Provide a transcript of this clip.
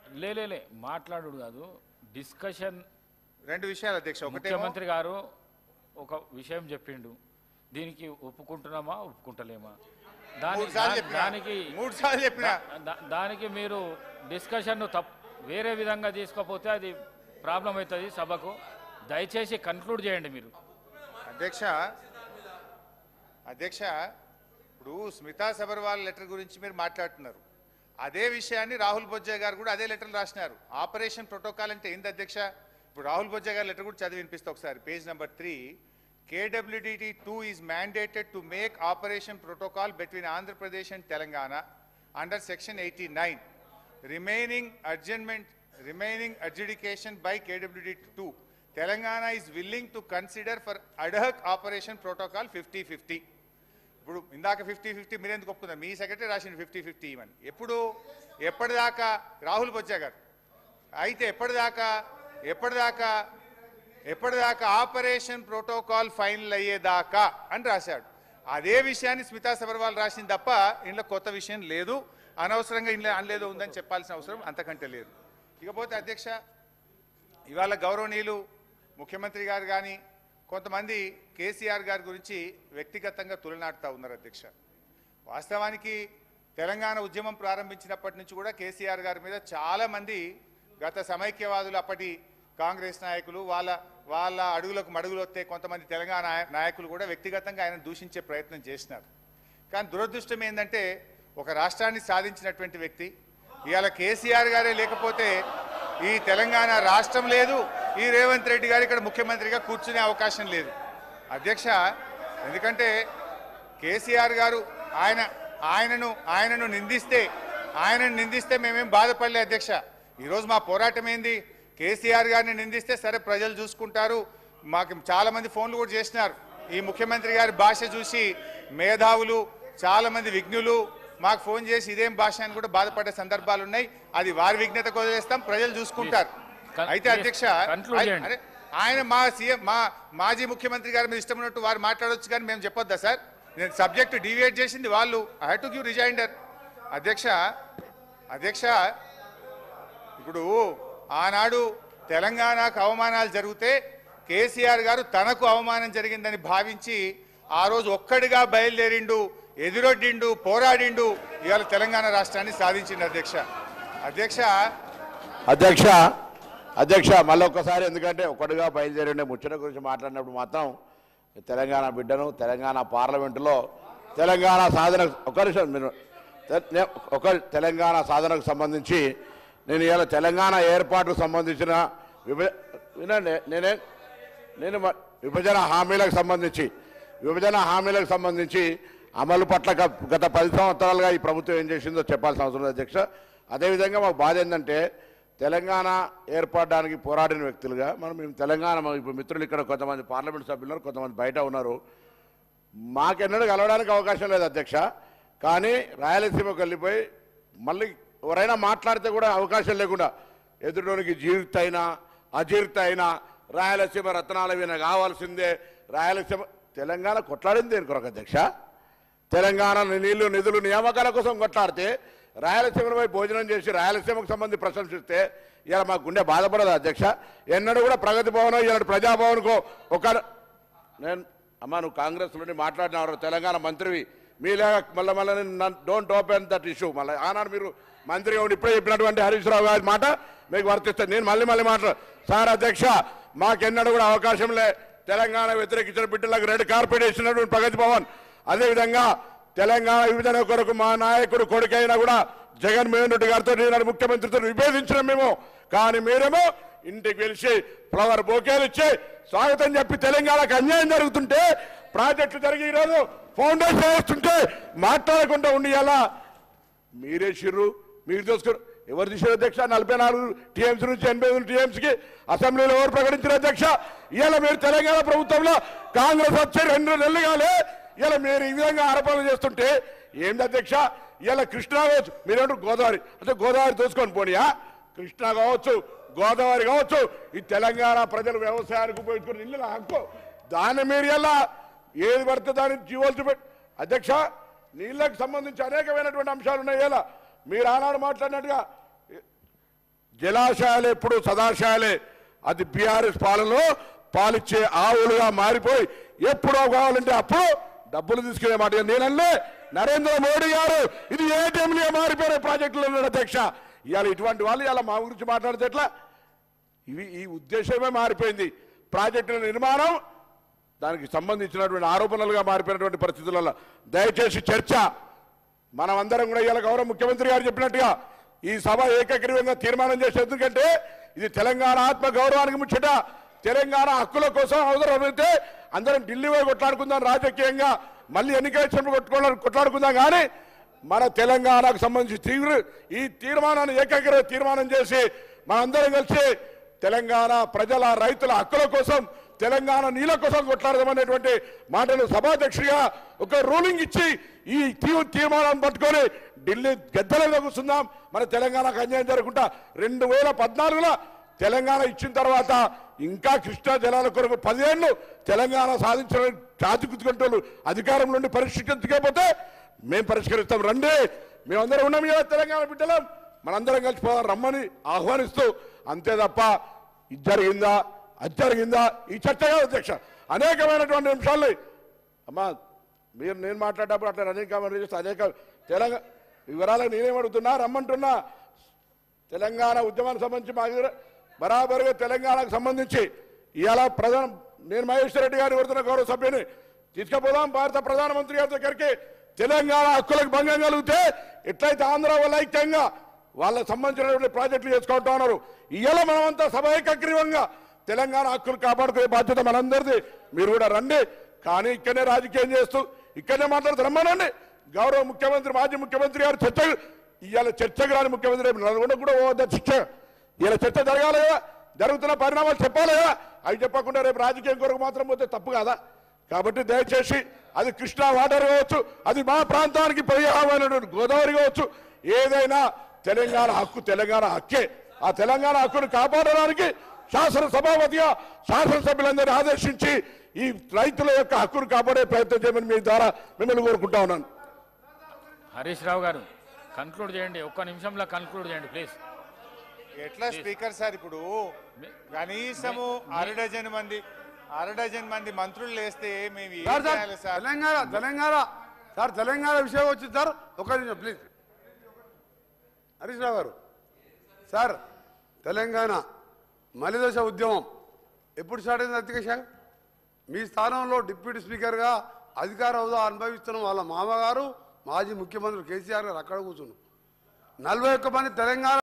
లే లే, లే మాట్లాడు కాదు డిస్కషన్ రెండు విషయాలు అధ్యక్ష ఒకటేమో ముఖ్యమంత్రి గారు ఒక విషయం చెప్పిండు దీనికి ఒప్పుకుంటున్నామా ఒప్పుకుంటలేమా దాని మూడు సార్లు దా- చెప్పినా దానికి మూడు సార్లు చెప్పినా దా- దానికి మీరు డిస్కషన్ తప్ వేరే విధంగా తీసుకోకపోతే అది ప్రాబ్లం అవుతుంది సభకు దయచేసి కన్క్లూడ్ చేయండి మీరు అధ్యక్ష అధ్యక్ష ఇప్పుడు స్మితా సబర్వాల్ లెటర్ గురించి మీరు మాట్లాడుతున్నారు అదే విషయాన్ని రాహుల్ బొజ్జా గారు కూడా అదే లెటర్లు రాసినారు ఆపరేషన్ ప్రోటోకాల్ అంటే ఏంది అధ్యక్ష ఇప్పుడు రాహుల్ బొజ్జా గారి లెటర్ కూడా చదివి వినిపిస్తా ఒకసారి page number three KWDT two is mandated to make operation protocol between Andhra Pradesh and Telangana under section eighty nine remaining adjournment remaining అడ్judication by KWDT two Telangana is willing to consider for ad hoc operation protocol fifty fifty ఇప్పుడు ఇందాక fifty fifty మీరు ఎందుకు ఒప్పుకున్నారు మీ secretary రాసింది fifty fifty ఇవని ఎప్పుడు ఎప్పటిదాకా రాహుల్ బొజ్జా గారు అయితే ఎప్పటిదాకా ఎప్పటిదాకా ఎప్పటిదాకా ఆపరేషన్ ప్రోటోకాల్ ఫైనల్ అయ్యేదాకా అని రాశాడు అదే విషయాన్ని స్మితా సబర్వాల్ రాసింది తప్ప ఇంట్లో కొత్త విషయం లేదు అనవసరంగా ఇంట్లో అనలేదో ఉందని చెప్పాల్సిన అవసరం అంతకంటే లేదు ఇకపోతే అధ్యక్ష ఇవాళ గౌరవనీయులు ముఖ్యమంత్రి గారు కానీ కొంతమంది కేసీఆర్ గారి గురించి వ్యక్తిగతంగా తులనాడుతూ ఉన్నారు అధ్యక్ష వాస్తవానికి తెలంగాణ ఉద్యమం ప్రారంభించినప్పటి నుంచి కూడా కేసీఆర్ గారి మీద చాలా మంది గత సమైక్యవాదులు అప్పటి కాంగ్రెస్ నాయకులు వాళ్ళ వాళ్ళ అడుగులకు మడుగులు వస్తే కొంతమంది తెలంగాణ నాయ- నాయకులు కూడా వ్యక్తిగతంగా ఆయన దూషించే ప్రయత్నం చేసినారు కానీ దురదృష్టం ఏంటంటే ఒక రాష్ట్రాన్ని సాధించినటువంటి వ్యక్తి ఇవాళ కేసీఆర్ గారే లేకపోతే ఈ తెలంగాణ రాష్ట్రం లేదు ఈ రేవంత్ రెడ్డి గారు ఇక్కడ ముఖ్యమంత్రిగా కూర్చునే అవకాశం లేదు అధ్యక్ష ఎందుకంటే కేసీఆర్ గారు ఆయన ఆయనను ఆయనను నిందిస్తే ఆయనను నిందిస్తే మేమేం బాధపడలే అధ్యక్ష ఈరోజు మా పోరాటం ఏంది కేసీఆర్ గారిని నిందిస్తే సరే ప్రజలు చూసుకుంటారు మాకు చాలా మంది ఫోన్లు కూడా చేసినారు ఈ ముఖ్యమంత్రి గారి భాష చూసి మేధావులు చాలా మంది విఘ్నులు మాకు ఫోన్ చేసి ఇదేం భాష అని కూడా బాధపడే సందర్భాలు ఉన్నాయి అది వారి విఘ్నతకు వదిలేస్తాం ప్రజలు చూసుకుంటారు Con- అయితే please, అధ్యక్ష conclude అయ్- చేయండి. అరే, ఆయన మా సీఎం మా మాజీ ముఖ్యమంత్రి గారి మీద ఇష్టం ఉన్నట్టు వారు మాట్లాడొచ్చు కానీ మేము చెప్పొద్దా సార్ నేను సబ్జెక్ట్ డివియేట్ చేసింది వాళ్ళు ఐ టు గివ్ రిజైండర్ అధ్యక్ష అధ్యక్ష ఇప్పుడు ఆనాడు తెలంగాణకు అవమానాలు జరిగితే కేసీఆర్ గారు తనకు అవమానం జరిగిందని భావించి ఆ రోజు ఒక్కడిగా బయలుదేరిండు ఎదురొడ్డిండు పోరాడిండు ఇవాళ తెలంగాణ రాష్ట్రాన్ని సాధించిండు అధ్యక్ష అధ్యక్ష అధ్యక్ష అధ్యక్ష మళ్ళీ ఒక్కసారి ఎందుకంటే ఒకటిగా బయలుదేరి ముచ్చట గురించి మాట్లాడినప్పుడు మాత్రం తెలంగాణ బిడ్డను తెలంగాణ పార్లమెంటులో తెలంగాణ సాధన ఒక నిమిషం మీరు తె- నే- ఒక తెలంగాణ సాధనకు సంబంధించి నేను ఇవాళ తెలంగాణ ఏర్పాటుకు సంబంధించిన విభ వినండి నేనే నేను మ- విభజన హామీలకు సంబంధించి విభజన హామీలకు సంబంధించి అమలు పట్ల గ- గత పది సంవత్సరాలుగా ఈ ప్రభుత్వం ఏం చేసిందో చెప్పాల్సిన అవసరం లేదు అధ్యక్ష అదేవిధంగా మాకు బాధ ఏంటంటే తెలంగాణ ఏర్పడడానికి పోరాడిన వ్యక్తులుగా మనం మేము తెలంగాణ మా ఇప్పుడు మిత్రులు ఇక్కడ కొంతమంది పార్లమెంట్ సభ్యులు ఉన్నారు కొంతమంది బయట ఉన్నారు మాకెన్నడూ కలవడానికి అవకాశం లేదు అధ్యక్ష కానీ రాయలసీమకు వెళ్ళిపోయి మళ్ళీ ఎవరైనా మాట్లాడితే కూడా అవకాశం లేకుండా ఎదురులోనికి జీవిత అయినా అజీర్త అయినా రాయలసీమ రత్నాల వీణ కావాల్సిందే రాయలసీమ తెలంగాణ కొట్లాడింది దేని కొరకు అధ్యక్ష తెలంగాణ నీళ్లు నిధులు నియామకాల కోసం కొట్లాడితే రాయలసీమపై భోజనం చేసి రాయలసీమకు సంబంధించి ప్రశంసిస్తే ఇలా మా గుండె బాధపడదు అధ్యక్ష ఎన్నడూ కూడా ప్రగతి భవన్ ఇలా ప్రజాభవన్కో ఒక నేను అమ్మ నువ్వు కాంగ్రెస్ నుండి మాట్లాడినారు తెలంగాణ మంత్రివి మీలాగా మళ్ళీ మళ్ళీ డోంట్ ఓపెన్ దట్ ఇష్యూ మళ్ళీ ఆనాడు మీరు మంత్రిగా ఉండి ఇప్పుడే చెప్పినటువంటి హరీష్ రావు గారి మాట మీకు వర్తిస్తుంది నేను మళ్ళీ మళ్ళీ మాట్లాడు సార్ అధ్యక్ష మాకెన్నడూ కూడా అవకాశం లే తెలంగాణ వ్యతిరేకించిన బిడ్డలకు రెడ్ కార్పెట్ ఇచ్చినటువంటి ప్రగతి భవన్ అదేవిధంగా తెలంగాణ విభజన కొరకు మా నాయకుడు కొడుకైనా కూడా జగన్మోహన్ రెడ్డి గారితో నేను ముఖ్యమంత్రితో విభేదించిన మేము కానీ మీరేమో ఇంటికి పిలిచి ఫ్లవర్ బోకేలు ఇచ్చి స్వాగతం చెప్పి తెలంగాణకు అన్యాయం జరుగుతుంటే ప్రాజెక్టులు జరిగి ఈరోజు ఫౌండేషన్ వేస్తుంటే మాట్లాడకుండా ఉండి ఎలా మీరే చిర్రు మీరు చూసుకోరు ఎవరు తీసారు అధ్యక్ష నలభై నాలుగు టీఎంసీ నుంచి ఎనభై ఎనిమిది టీఎంసీకి అసెంబ్లీలో ఎవరు ప్రకటించారు అధ్యక్ష ఇవాళ మీరు తెలంగాణ ప్రభుత్వంలో కాంగ్రెస్ వచ్చి రెండు నెలలు కాలే ఇలా మీరు ఈ విధంగా ఆరోపణలు చేస్తుంటే ఏంది అధ్యక్ష ఇలా కృష్ణా కావచ్చు మీరేంటారు గోదావరి అంటే గోదావరి దోచుకొని పోనీయా కృష్ణా కావచ్చు గోదావరి కావచ్చు ఈ తెలంగాణ ప్రజలు వ్యవసాయానికి ఉపయోగించుకుని ఇల్లు హక్కు దాన్ని మీరు ఎలా ఏది పడితే దాన్ని జీవోలు చూపెట్టి అధ్యక్ష నీళ్ళకు సంబంధించి అనేకమైనటువంటి అంశాలు ఉన్నాయి ఇలా మీరు ఆనాడు మాట్లాడినట్టుగా జలాశయాలు ఎప్పుడు సదాశయాలే అది బీఆర్ఎస్ పాలనలో పాలిచ్చే ఆవులుగా మారిపోయి ఎప్పుడో కావాలంటే అప్పుడు డబ్బులు తీసుకునే మాట నేనల్లే నరేంద్ర మోడీ గారు ఇది ఏటీఎంలుగా మారిపోయిన ప్రాజెక్టులు ఉన్నాడు అధ్యక్ష ఇవాళ ఇటువంటి వాళ్ళు ఇవాళ మా గురించి మాట్లాడితే ఎట్లా ఇవి ఈ ఉద్దేశమే మారిపోయింది ప్రాజెక్టుల నిర్మాణం దానికి సంబంధించినటువంటి ఆరోపణలుగా మారిపోయినటువంటి పరిస్థితులలో దయచేసి చర్చ మనమందరం కూడా ఇవాళ గౌరవ ముఖ్యమంత్రి గారు చెప్పినట్టుగా ఈ సభ ఏకగ్రీవంగా తీర్మానం చేసే ఎందుకంటే ఇది తెలంగాణ ఆత్మ గౌరవానికి ముచ్చట తెలంగాణ హక్కుల కోసం అవసరమైతే అందరం ఢిల్లీ పోయి కొట్లాడుకుందాం రాజకీయంగా మళ్ళీ ఎన్నికల వచ్చినప్పుడు కొట్టుకోవడం కొట్లాడుకుందాం కానీ మన తెలంగాణకు సంబంధించి తీవ్ర ఈ తీర్మానాన్ని ఏకగ్రీవ తీర్మానం చేసి మనందరం కలిసి తెలంగాణ ప్రజల రైతుల హక్కుల కోసం తెలంగాణ నీళ్ళ కోసం కొట్లాడదామనేటువంటి మాటలు సభాధ్యక్షుడిగా ఒక రూలింగ్ ఇచ్చి ఈ తీవ్ర తీర్మానాన్ని పట్టుకొని ఢిల్లీ గద్దెలలో కూర్చుందాం మన తెలంగాణకు అన్యాయం జరగకుండా రెండు వేల పద్నాలుగులో తెలంగాణ ఇచ్చిన తర్వాత ఇంకా కృష్ణా జలాల కొరకు పదిహేళ్ళు తెలంగాణ సాధించిన చాచుకుతుకుంటూ అధికారం నుండి పరిష్కరించకపోతే మేము పరిష్కరిస్తాం రండి మేమందరం ఉన్నాం కదా తెలంగాణ బిడ్డలం మనందరం కలిసిపోదాం రమ్మని ఆహ్వానిస్తూ అంతే తప్ప ఇది జరిగిందా అది జరిగిందా ఈ చర్చ కాదు అధ్యక్ష అనేకమైనటువంటి అంశాలు అమ్మా మీరు నేను మాట్లాడేటప్పుడు అట్లా అనేకమైన చేస్తే అనేక తెలంగాణ వివరాలకు నేనేమడుగుతున్నా రమ్మంటున్నా తెలంగాణ ఉద్యమానికి సంబంధించి మా దగ్గర బరాబరుగా తెలంగాణకు సంబంధించి ఇవాళ ప్రధాన నేను మహేశ్వర రెడ్డి గారిని కోరుతున్న గౌరవ సభ్యుని తీసుకుపోదాం భారత ప్రధానమంత్రి గారి దగ్గరికి తెలంగాణ హక్కులకు భంగం కలిగితే ఎట్లయితే ఆంధ్ర వాళ్ళ ఐక్యంగా వాళ్ళకి సంబంధించినటువంటి ప్రాజెక్టులు చేసుకుంటా ఉన్నారు ఇవాళ మనమంతా సభ ఏకగ్రీవంగా తెలంగాణ హక్కులు కాపాడుకునే బాధ్యత మనందరిది మీరు కూడా రండి కానీ ఇక్కడనే రాజకీయం చేస్తూ ఇక్కడనే మాట్లాడుతూ రమ్మనండి గౌరవ ముఖ్యమంత్రి మాజీ ముఖ్యమంత్రి గారు చర్చ ఇవాళ చర్చకు రాని ముఖ్యమంత్రి రేపు నల్గొండ కూడా పోవద్దా చర్చ ఇలా చర్చ జరగాలి కదా జరుగుతున్న పరిణామాలు చెప్పాలి కదా అవి చెప్పకుండా రేపు రాజకీయం కొరకు మాత్రం పోతే తప్పు కాదా కాబట్టి దయచేసి అది కృష్ణా వాటర్ కావచ్చు అది మా ప్రాంతానికి పర్యావరణమైనటువంటి గోదావరి కావచ్చు ఏదైనా తెలంగాణ హక్కు తెలంగాణ హక్కే ఆ తెలంగాణ హక్కును కాపాడడానికి శాసన సభాపతిగా శాసనసభ్యులందరినీ ఆదేశించి ఈ రైతుల యొక్క హక్కును కాపాడే ప్రయత్నం చేయమని మీ ద్వారా మిమ్మల్ని కోరుకుంటా ఉన్నాను హరీష్ రావు గారు కన్క్లూడ్ చేయండి ఒక్క నిమిషంలో కన్క్లూడ్ చేయండి ప్లీజ్ ఎట్లా స్పీకర్ సార్ ఇప్పుడు కనీసము అర డజన్ మంది అర డజన్ మంది మంత్రులు లేస్తే మేము ఏం సార్ సార్ చేయాలి సార్ తెలంగాణ తెలంగాణ సార్ తెలంగాణ విషయం వచ్చింది సార్ ఒక నిమిషం ప్లీజ్ హరీష్ రావు గారు సార్ తెలంగాణ మలిదశ ఉద్యమం ఎప్పుడు స్టార్ట్ అయింది అధ్యక్ష మీ స్థానంలో డిప్యూటీ స్పీకర్గా అధికార హోదా అనుభవిస్తున్న వాళ్ళ మామగారు మాజీ ముఖ్యమంత్రి కేసీఆర్ గారు అక్కడ కూర్చున్నారు నలభై ఒక్క మంది తెలంగాణ